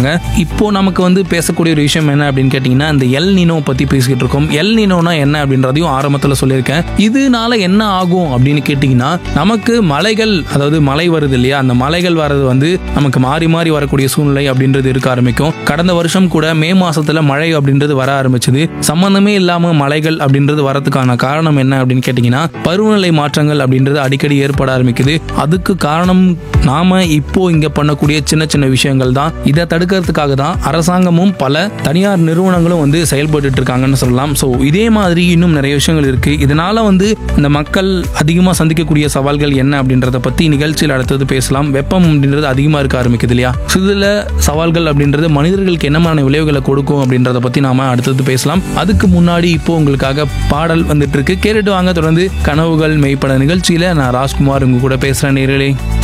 இருக்காங்க இப்போ நமக்கு வந்து பேசக்கூடிய ஒரு விஷயம் என்ன அப்படின்னு கேட்டிங்கன்னா இந்த எல் நீனோ பற்றி பேசிக்கிட்டு இருக்கோம் எல் நீனோனா என்ன அப்படின்றதையும் ஆரம்பத்தில் சொல்லியிருக்கேன் இதனால என்ன ஆகும் அப்படின்னு கேட்டிங்கன்னா நமக்கு மலைகள் அதாவது மழை வருது இல்லையா அந்த மலைகள் வர்றது வந்து நமக்கு மாறி மாறி வரக்கூடிய சூழ்நிலை அப்படின்றது இருக்க ஆரம்பிக்கும் கடந்த வருஷம் கூட மே மாசத்துல மழை அப்படின்றது வர ஆரம்பிச்சது சம்பந்தமே இல்லாம மலைகள் அப்படின்றது வரதுக்கான காரணம் என்ன அப்படின்னு கேட்டிங்கன்னா பருவநிலை மாற்றங்கள் அப்படின்றது அடிக்கடி ஏற்பட ஆரம்பிக்குது அதுக்கு காரணம் நாம இப்போ இங்க பண்ணக்கூடிய சின்ன சின்ன விஷயங்கள் தான் இதை தடுக்கிறதுக்காக தான் அரசாங்கமும் பல தனியார் நிறுவனங்களும் வந்து செயல்பட்டு இருக்காங்கன்னு சொல்லலாம் ஸோ இதே மாதிரி இன்னும் நிறைய விஷயங்கள் இருக்கு இதனால வந்து இந்த மக்கள் அதிகமாக சந்திக்கக்கூடிய சவால்கள் என்ன அப்படின்றத பத்தி நிகழ்ச்சியில் அடுத்தது பேசலாம் வெப்பம் அப்படின்றது அதிகமாக இருக்க ஆரம்பிக்குது இல்லையா So, இதுல சவால்கள் அப்படின்றது மனிதர்களுக்கு என்ன மாதிரியான விளைவுகளை கொடுக்கும் அப்படின்றத பத்தி நாம அடுத்தது பேசலாம் அதுக்கு முன்னாடி இப்போ உங்களுக்காக பாடல் வந்துட்டு இருக்கு கேட்டுட்டு வாங்க தொடர்ந்து கனவுகள் மெய்ப்பட நிகழ்ச்சியில நான் ராஜ்குமார் உங்க கூட பேசுறேன் நேர்களே